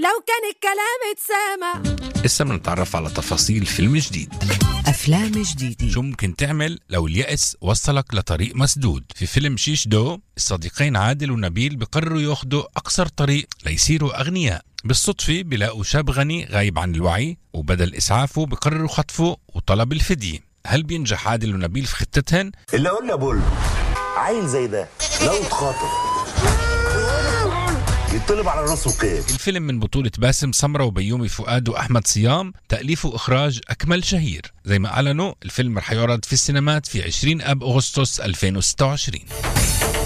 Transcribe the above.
لو كان الكلام اتسامع لسه بنتعرف على تفاصيل فيلم جديد أفلام جديدة شو ممكن تعمل لو اليأس وصلك لطريق مسدود في فيلم شيش دو الصديقين عادل ونبيل بقرروا ياخدوا أقصر طريق ليصيروا أغنياء بالصدفة بيلاقوا شاب غني غايب عن الوعي وبدل إسعافه بقرروا خطفه وطلب الفدية هل بينجح عادل ونبيل في خطتهن؟ اللي اقول لابول عيل زي ده لو اتخاطب يطلب على راسه كام الفيلم من بطولة باسم سمرة وبيومي فؤاد وأحمد صيام تأليف وإخراج أكمل شهير زي ما أعلنوا الفيلم رح يعرض في السينمات في 20 أب أغسطس 2026